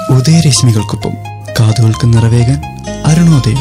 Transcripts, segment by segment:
ഉദയരശ്മികൾക്കൊപ്പം കാതുകൾക്ക് നിറവേകാൻ അരുണോദയം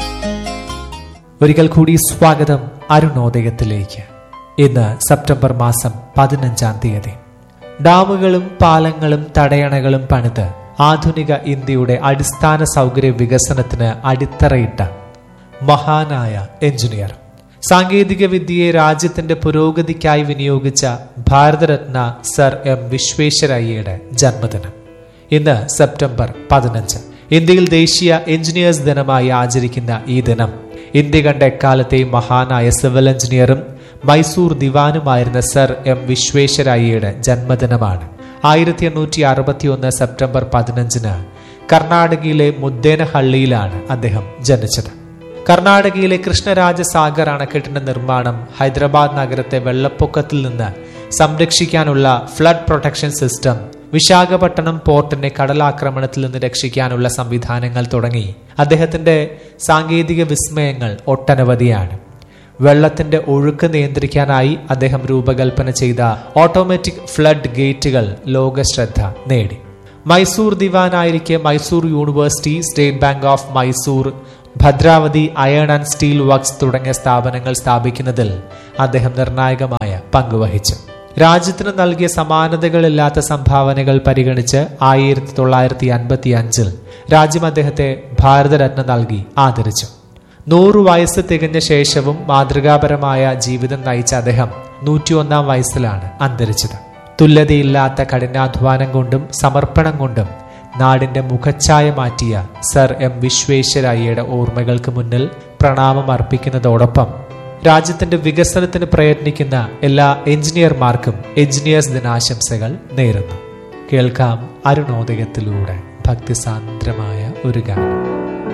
ഒരിക്കൽ കൂടി സ്വാഗതം അരുണോദയത്തിലേക്ക് ഇന്ന് സെപ്റ്റംബർ മാസം പതിനഞ്ചാം തീയതി ഡാമുകളും പാലങ്ങളും തടയണകളും പണിത് ആധുനിക ഇന്ത്യയുടെ അടിസ്ഥാന സൗകര്യ വികസനത്തിന് അടിത്തറയിട്ട മഹാനായ എഞ്ചിനീയർ സാങ്കേതിക വിദ്യയെ രാജ്യത്തിന്റെ പുരോഗതിക്കായി വിനിയോഗിച്ച ഭാരതരത്ന സർ എം വിശ്വേശ്വരയ്യയുടെ ജന്മദിനം ഇന്ന് സെപ്റ്റംബർ പതിനഞ്ച് ഇന്ത്യയിൽ ദേശീയ എഞ്ചിനീയേഴ്സ് ദിനമായി ആചരിക്കുന്ന ഈ ദിനം ഇന്ത്യ കണ്ട എക്കാലത്തെയും മഹാനായ സിവിൽ എഞ്ചിനീയറും മൈസൂർ ദിവാനുമായിരുന്ന സർ എം വിശ്വേശ്വരയ്യയുടെ ജന്മദിനമാണ് ആയിരത്തി എണ്ണൂറ്റി അറുപത്തി ഒന്ന് സെപ്റ്റംബർ പതിനഞ്ചിന് കർണാടകയിലെ മുദ്ദേനഹള്ളിയിലാണ് അദ്ദേഹം ജനിച്ചത് കർണാടകയിലെ കൃഷ്ണരാജസാഗർ അണക്കെട്ടിന്റെ നിർമ്മാണം ഹൈദരാബാദ് നഗരത്തെ വെള്ളപ്പൊക്കത്തിൽ നിന്ന് സംരക്ഷിക്കാനുള്ള ഫ്ലഡ് പ്രൊട്ടക്ഷൻ സിസ്റ്റം വിശാഖപട്ടണം പോർട്ടിനെ കടലാക്രമണത്തിൽ നിന്ന് രക്ഷിക്കാനുള്ള സംവിധാനങ്ങൾ തുടങ്ങി അദ്ദേഹത്തിന്റെ സാങ്കേതിക വിസ്മയങ്ങൾ ഒട്ടനവധിയാണ് വെള്ളത്തിന്റെ ഒഴുക്ക് നിയന്ത്രിക്കാനായി അദ്ദേഹം രൂപകൽപ്പന ചെയ്ത ഓട്ടോമാറ്റിക് ഫ്ലഡ് ഗേറ്റുകൾ ലോകശ്രദ്ധ നേടി മൈസൂർ ദിവാനായിരിക്കെ Mysore university state bank of Mysore Bhadravathi iron and steel works തുടങ്ങിയ സ്ഥാപനങ്ങൾ സ്ഥാപിക്കുന്നതിൽ അദ്ദേഹം നിർണായകമായ പങ്കുവഹിച്ചു രാജ്യത്തിന് നൽകിയ സമാനതകളില്ലാത്ത സംഭാവനകൾ പരിഗണിച്ച് ആയിരത്തി തൊള്ളായിരത്തി അൻപത്തി അഞ്ചിൽ രാജ്യം അദ്ദേഹത്തെ ഭാരതരത്ന നൽകി ആദരിച്ചു നൂറു വയസ്സ് തികഞ്ഞ ശേഷവും മാതൃകാപരമായ ജീവിതം നയിച്ച അദ്ദേഹം നൂറ്റിയൊന്നാം വയസ്സിലാണ് അന്തരിച്ചത് തുല്യതയില്ലാത്ത കഠിനാധ്വാനം കൊണ്ടും സമർപ്പണം കൊണ്ടും നാടിന്റെ മുഖച്ഛായ മാറ്റിയ സർ എം വിശ്വേശ്വരയ്യയുടെ ഓർമ്മകൾക്ക് മുന്നിൽ പ്രണാമം അർപ്പിക്കുന്നതോടൊപ്പം രാജ്യത്തിന്റെ വികസനത്തിന് പ്രയത്നിക്കുന്ന എല്ലാ എഞ്ചിനീയർമാർക്കും എഞ്ചിനീയേഴ്സ് ദിനാശംസകൾ നേരുന്നു കേൾക്കാം അരുണോദയത്തിലൂടെ ഭക്തിസാന്ദ്രമായ ഒരു ഗാനം